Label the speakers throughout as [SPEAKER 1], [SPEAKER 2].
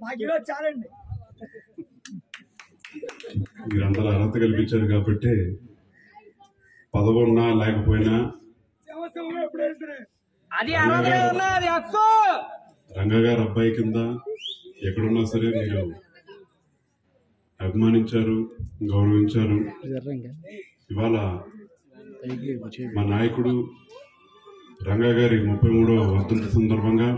[SPEAKER 1] మాకు ఈరోజు చాలండి
[SPEAKER 2] మీరందరూ అర్హత కల్పించారు కాబట్టి పదవి ఉన్నా లేకపోయినా
[SPEAKER 1] సంవత్సరం ఎప్పుడైనా సరే
[SPEAKER 3] అది అర్హత ఉన్నా అది హక్కు
[SPEAKER 2] రంగా గారు అబ్బాయి కింద ఎక్కడున్నా సరే మీరు అభిమానించారు గౌరవించారు ఇవాళ మా నాయకుడు రంగా గారి ముప్పై మూడవ వర్ధంతి సందర్భంగా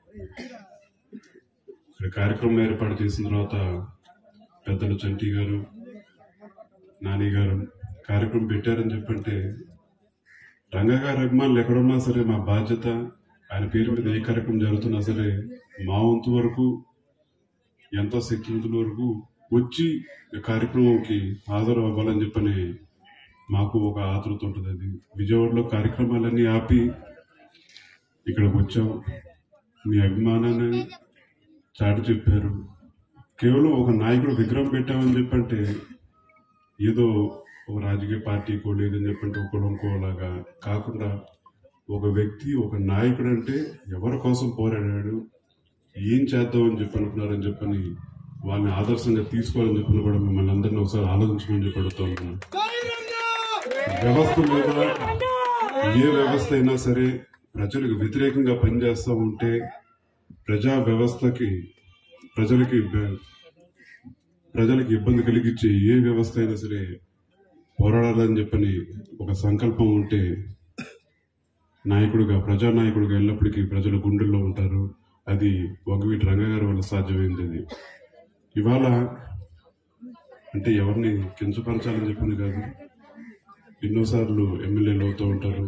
[SPEAKER 2] ఇక్కడ కార్యక్రమం ఏర్పాటు చేసిన తర్వాత పెద్దలు చంటి గారు నాని గారు కార్యక్రమం పెట్టారని చెప్పంటే రంగా గారి అభిమానులు ఎక్కడున్నా సరే మా బాధ్యత ఆయన పేరు మీద ఏ కార్యక్రమం జరుగుతున్నా సరే మా వంతు వరకు ఎంతో శక్తివంతుల వరకు వచ్చి ఈ కార్యక్రమంకి హాజరు అవ్వాలని చెప్పని మాకు ఒక ఆతృత ఉంటుంది అది విజయవాడలో కార్యక్రమాలన్నీ ఆపి ఇక్కడికి వచ్చాం మీ అభిమానాన్ని చాటి చెప్పారు కేవలం ఒక నాయకుడు విగ్రహం పెట్టామని చెప్పంటే ఏదో ఒక రాజకీయ పార్టీకో లేదని చెప్పంటే ఒకడు ఇంకోలాగా కాకుండా ఒక వ్యక్తి ఒక నాయకుడు అంటే ఎవరి కోసం పోరాడాడు ఏం చేద్దామని చెప్పి అనుకున్నారని చెప్పని వాళ్ళని ఆదర్శంగా తీసుకోవాలని చెప్పని కూడా మిమ్మల్ని అందరినీ ఒకసారి ఆలోచించమని చెప్పి అడుగుతా ఉన్నాను వ్యవస్థ మీద ఏ వ్యవస్థ అయినా సరే ప్రజలకు వ్యతిరేకంగా పనిచేస్తూ ఉంటే ప్రజా వ్యవస్థకి ప్రజలకి బె- ప్రజలకి ఇబ్బంది కలిగించే ఏ వ్యవస్థ అయినా సరే పోరాడాలని చెప్పని ఒక సంకల్పం ఉంటే నాయకుడిగా ప్రజానాయకుడిగా ఎల్లప్పటికీ ప్రజల గుండెల్లో ఉంటారు అది వంగవీటి రంగ గారి వల్ల సాధ్యమైంది అది ఇవాళ అంటే ఎవరిని కించపరచాలని చెప్పని కాదు ఎన్నోసార్లు ఎమ్మెల్యేలు అవుతూ ఉంటారు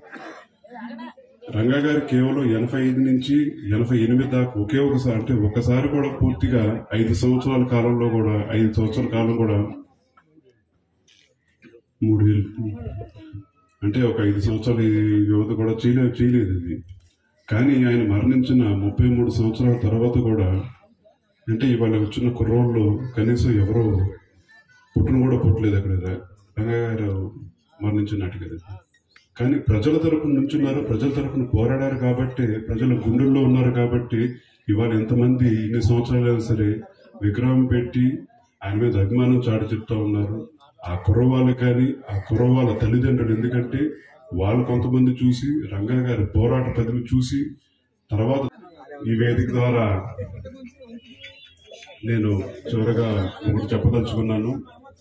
[SPEAKER 2] రంగా గారు కేవలం ఎనభై ఐదు నుంచి ఎనభై ఎనిమిది దాకా ఒకే ఒకసారి అంటే ఒకసారి కూడా పూర్తిగా ఐదు సంవత్సరాల కాలంలో కూడా ఐదు సంవత్సరాల కాలం కూడా మూడు వేలు అంటే ఒక ఐదు సంవత్సరాల యువత కూడా చేయలేదు చేయలేదు ఇది కానీ ఆయన మరణించిన ముప్పై మూడు సంవత్సరాల తర్వాత కూడా అంటే ఇవాళ వచ్చిన కుర్రోళ్ళు కనీసం ఎవరో పుట్టును కూడా పుట్టలేదు అక్కడ రంగా గారు మరణించిన నాటికి అది. కానీ ప్రజల తరపున నుంచున్నారు ప్రజల తరపున పోరాడారు కాబట్టి ప్రజల గుండెల్లో ఉన్నారు కాబట్టి ఇవాళ ఎంతమంది ఇన్ని సంవత్సరాలైనా సరే విగ్రహం పెట్టి ఆయన మీద అభిమానం చాటి చెప్తా ఉన్నారు ఆ కుర్రవాళ్ళకి కానీ ఆ కుర్రవాళ్ళ తల్లిదండ్రులు ఎందుకంటే వాళ్ళు కొంతమంది చూసి రంగా గారి పోరాట పదవి చూసి తర్వాత ఈ వేదిక ద్వారా నేను చివరగా ఒకటి చెప్పదలుచుకున్నాను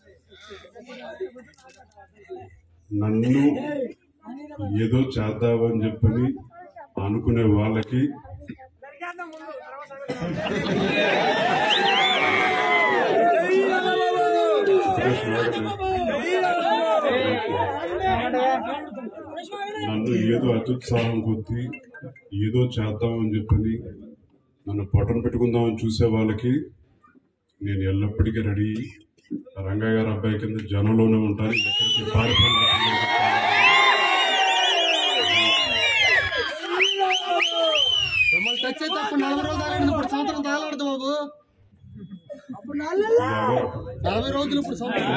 [SPEAKER 2] నన్ను ఏదో చేద్దామని చెప్పని అనుకునే వాళ్ళకి నన్ను ఏదో అత్యుత్సాహం కొద్దీ ఏదో చేద్దామని చెప్పని నన్ను పొట్టను పెట్టుకుందామని చూసే వాళ్ళకి నేను ఎల్లప్పటికీ రెడీ రంగయ్య గారి అబ్బాయి కింద జనంలోనే ఉంటాను ఎక్కడికి పారిపోను.
[SPEAKER 4] మిమ్మల్ని టచ్ అయితే అప్పుడు నలభై రోజులు తాగండి ఇప్పుడు సంవత్సరం తాగలడదు బాబు
[SPEAKER 2] ఎవరు-
[SPEAKER 4] నలభై రోజులు ఇప్పుడు సంవత్సరం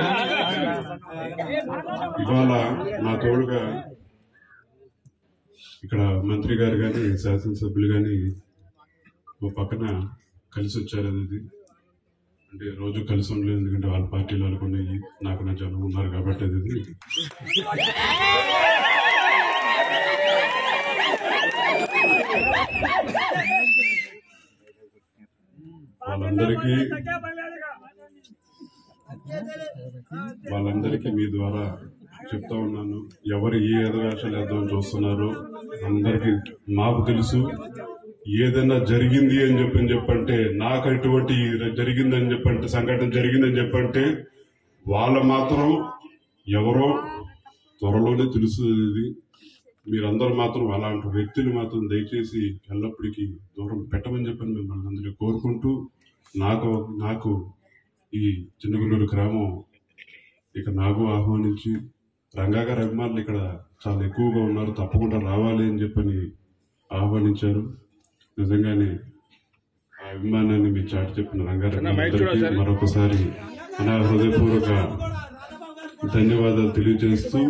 [SPEAKER 2] ఇవాళ నా తోడుగా ఇక్కడ మంత్రి గారు కానీ శాసనసభ్యులు కానీ ఓ పక్కన కలిసి వచ్చారు అది ఇది. అంటే రోజు కలిసి ఉండలేదు ఎందుకంటే వాళ్ళ పార్టీలు వాళ్ళకు ఉన్నాయి నాకు నా జనం ఉన్నారు కాబట్టి అది ఇది. వాళ్ళందరికీ వాళ్ళందరికీ మీ ద్వారా చెప్తా ఉన్నాను ఎవరు ఏ ఎదవేషాలు వేద్దామని చూస్తున్నారో అందరికీ మాకు తెలుసు ఏదైనా జరిగింది అని చెప్పని చెప్పంటే నాకు అటువంటి జరిగిందని చెప్పంటే సంఘటన జరిగిందని చెప్పంటే వాళ్ళు మాత్రం ఎవరో త్వరలోనే తెలుస్తుంది ఇది మీరందరూ మాత్రం అలాంటి వ్యక్తులు మాత్రం దయచేసి ఎల్లప్పటికీ దూరం పెట్టమని చెప్పని మిమ్మల్ని అందరినీ కోరుకుంటూ నాకు నాకు ఈ చిన్నగుండూరు గ్రామం ఇక నాకు ఆహ్వానించి రంగా గారి అభిమానులు ఇక్కడ చాలా ఎక్కువగా ఉన్నారు తప్పకుండా రావాలి అని చెప్పని ఆహ్వానించారు నిజంగానే ఆ అభిమానాన్ని మీ చాటి చెప్పిన రంగారెడ్డి మరొకసారి నా హృదయపూర్వక ధన్యవాదాలు తెలియజేస్తూ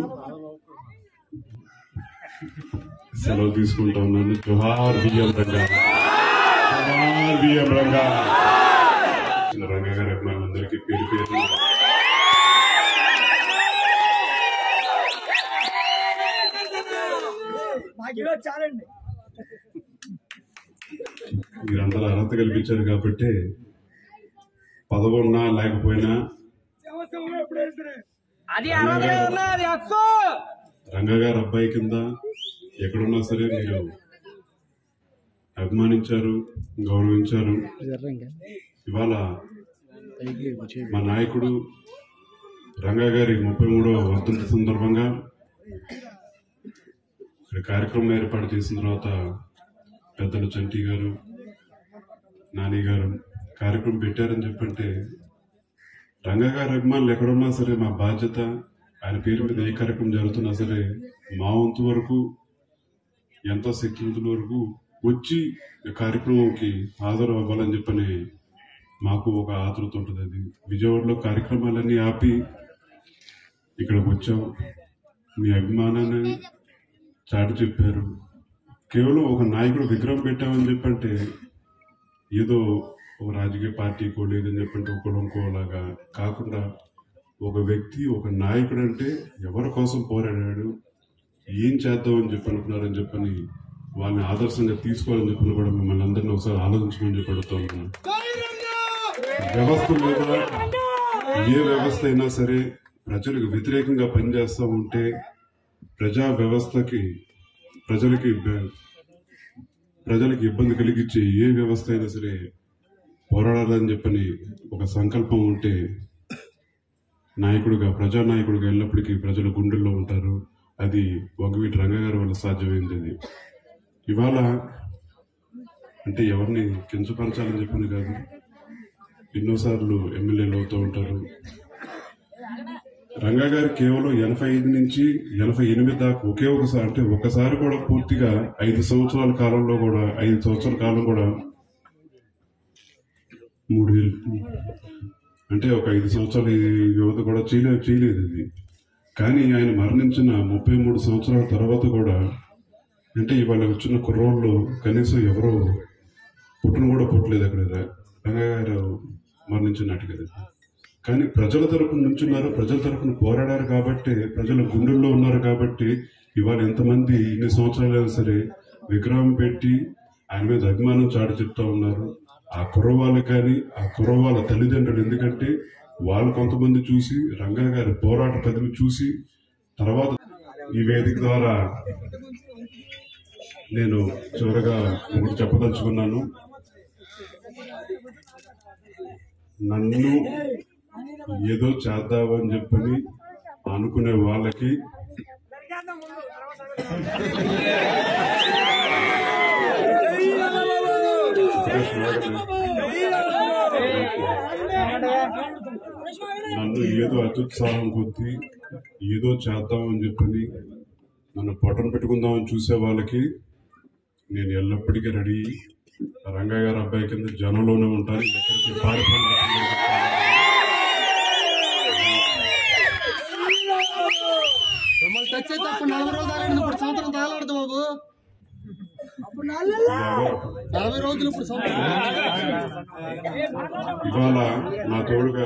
[SPEAKER 2] సెలవు తీసుకుంటా ఉన్నాను జోహార్ బియ్యం రంగా జోహార్ బియ్యం రంగా చేసిన రంగా గారి అభిమానులందరికీ పేరు పేరు
[SPEAKER 1] మాకు ఈరోజు చాలండి
[SPEAKER 2] మీరందరూ అర్హత కల్పించారు కాబట్టి పదవి ఉన్నా లేకపోయినా
[SPEAKER 1] సంవత్సరం ఎప్పుడే సరే
[SPEAKER 3] అది అరవై ఉన్నది హక్కు
[SPEAKER 2] రంగా గారి అబ్బాయి కింద ఎక్కడున్నా సరే మీరు అభిమానించారు గౌరవించారు ఇవాళ మా నాయకుడు రంగా గారి ముప్పై మూడవ వర్ధంతి సందర్భంగా ఇక్కడ కార్యక్రమం ఏర్పాటు చేసిన తర్వాత పెద్దలు చంటి గారు నాని గారు కార్యక్రమం పెట్టారని చెప్పంటే రంగా గారి అభిమానులు ఎక్కడున్నా సరే మా బాధ్యత ఆయన పేరు మీద ఏ కార్యక్రమం జరుగుతున్నా సరే మా వంతు వరకు ఎంతో శక్తివంతుల వరకు వచ్చి ఈ కార్యక్రమంకి హాజరు అవ్వాలని చెప్పని మాకు ఒక ఆతృత ఉంటుంది అది విజయవాడలో కార్యక్రమాలన్నీ ఆపి ఇక్కడికి వచ్చాం మీ అభిమానాన్ని చాటి చెప్పారు కేవలం ఒక నాయకుడు విగ్రహం పెట్టామని చెప్పంటే ఏదో ఒక రాజకీయ పార్టీకో లేదని చెప్పంటే ఒక కులంకోలాగా కాకుండా ఒక వ్యక్తి ఒక నాయకుడు అంటే ఎవరి కోసం పోరాడాడు ఏం చేద్దామని చెప్పి అనుకున్నారని చెప్పని వాళ్ళని ఆదర్శంగా తీసుకోవాలని చెప్పని కూడా మిమ్మల్ని అందరినీ ఒకసారి ఆలోచించమని చెప్పి అడుగుతా ఉన్నాను వ్యవస్థ మీద ఏ వ్యవస్థ అయినా సరే ప్రజలకు వ్యతిరేకంగా పనిచేస్తూ ఉంటే ప్రజా వ్యవస్థకి ప్రజలకి బె- ప్రజలకు ఇబ్బంది కలిగించే ఏ వ్యవస్థ అయినా సరే పోరాడాలని చెప్పని ఒక సంకల్పం ఉంటే నాయకుడిగా ప్రజానాయకుడిగా ఎల్లప్పటికీ ప్రజల గుండెల్లో ఉంటారు అది వంగవీటి రంగగారి వల్ల సాధ్యమైంది అది ఇవాళ అంటే ఎవరిని కించపరచాలని చెప్పని కాదు ఎన్నోసార్లు ఎమ్మెల్యేలు అవుతూ ఉంటారు రంగా గారు కేవలం ఎనభై ఐదు నుంచి ఎనభై ఎనిమిది దాకా ఒకే ఒకసారి అంటే ఒకసారి కూడా పూర్తిగా ఐదు సంవత్సరాల కాలంలో కూడా ఐదు సంవత్సరాల కాలం కూడా మూడు వేలు అంటే ఒక ఐదు సంవత్సరాల ఈ యువత కూడా చేయలేదు చేయలేదు ఇది కానీ ఆయన మరణించిన ముప్పై మూడు సంవత్సరాల తర్వాత కూడా అంటే ఇవాళ వచ్చిన కుర్రోళ్ళు కనీసం ఎవరో పుట్టును కూడా పుట్టలేదు అక్కడ రంగా గారు మరణించినట్టు కదా కానీ ప్రజల తరపున నుంచున్నారు ప్రజల తరపున పోరాడారు కాబట్టి ప్రజల గుండెల్లో ఉన్నారు కాబట్టి ఇవాళ ఎంతమంది ఇన్ని సంవత్సరాలైనా సరే విగ్రహం పెట్టి ఆయన మీద అభిమానం చాటి చెప్తా ఉన్నారు ఆ కుర్రవాళ్ళు కానీ ఆ కుర్రవాళ్ళ తల్లిదండ్రులు ఎందుకంటే వాళ్ళు కొంతమంది చూసి రంగా గారి పోరాట పదవి చూసి తర్వాత ఈ వేదిక ద్వారా నేను చివరగా ఒకటి చెప్పదలుచుకున్నాను నన్ను ఏదో చేద్దామని చెప్పని అనుకునే వాళ్ళకి నన్ను ఏదో అత్యుత్సాహం కొద్ది ఏదో చేద్దామని చెప్పని నన్ను పొట్టను పెట్టుకుందామని చూసే వాళ్ళకి నేను ఎల్లప్పటికీ రెడీ రంగయ్య గారి అబ్బాయి కింద జనంలోనే ఉంటాను ఎక్కడికి పారిపోను
[SPEAKER 4] మిమ్మల్ని టచ్ అయితే అప్పుడు నలభై రోజులు తాగండి ఇప్పుడు సంవత్సరం తాగలడదు బాబు నలభై రోజులు ఇప్పుడు సంవత్సరం
[SPEAKER 2] ఇవాళ నా తోడుగా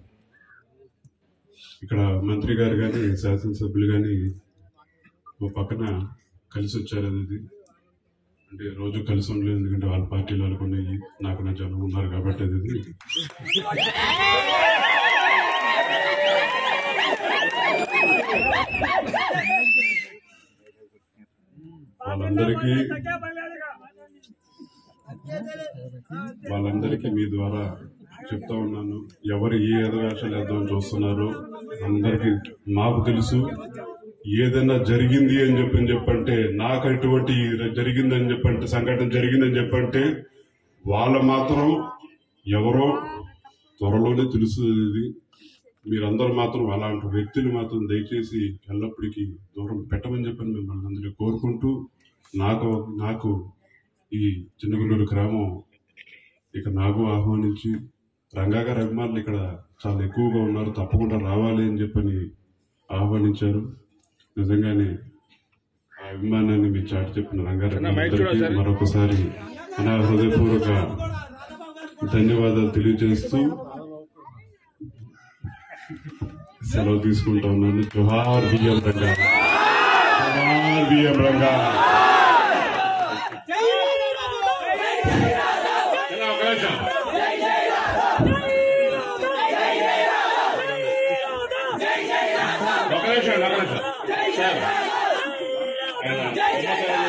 [SPEAKER 2] ఇక్కడ మంత్రి గారు కానీ శాసనసభ్యులు కానీ ఓ పక్కన కలిసి వచ్చారు అది ఇది. అంటే రోజు కలిసి ఉండలేదు ఎందుకంటే వాళ్ళ పార్టీలు వాళ్ళకు ఉన్నాయి నాకు నా జనం ఉన్నారు కాబట్టి అది ఇది. వాళ్ళందరికీ వాళ్ళందరికీ మీ ద్వారా చెప్తా ఉన్నాను ఎవరు ఏ ఎదవేషాలు వేద్దామని చూస్తున్నారు అందరికీ మాకు తెలుసు ఏదైనా జరిగింది అని చెప్పని చెప్పంటే నాకు ఇటువంటి జరిగిందని చెప్పంటే సంఘటన జరిగిందని చెప్పంటే వాళ్ళ మాత్రం ఎవరో త్వరలోనే తెలుస్తుంది ఇది మీరందరూ మాత్రం అలాంటి వ్యక్తులు మాత్రం దయచేసి ఎల్లప్పటికీ దూరం పెట్టమని చెప్పని మిమ్మల్ని అందరికీ కోరుకుంటూ నాకు నాకు ఈ చిన్నగుండూరు గ్రామం ఇక నాకు ఆహ్వానించి రంగా గారి అభిమానులు ఇక్కడ చాలా ఎక్కువగా ఉన్నారు తప్పకుండా రావాలి అని చెప్పని ఆహ్వానించారు నిజంగానే ఆ అభిమానాన్ని మీ చాటి చెప్పిన రంగారెడ్డి అందరికీ మరొకసారి నా హృదయపూర్వక ధన్యవాదాలు తెలియజేస్తూ సెలవు తీసుకుంటా ఉన్నాను జోహార్ బియ్యం రంగా జోహార్ బియ్యం రంగా ఎలా ఒక నిమిషం. ఒక నిమిషం, ఒక నిమిషం. సార్. ఆయన,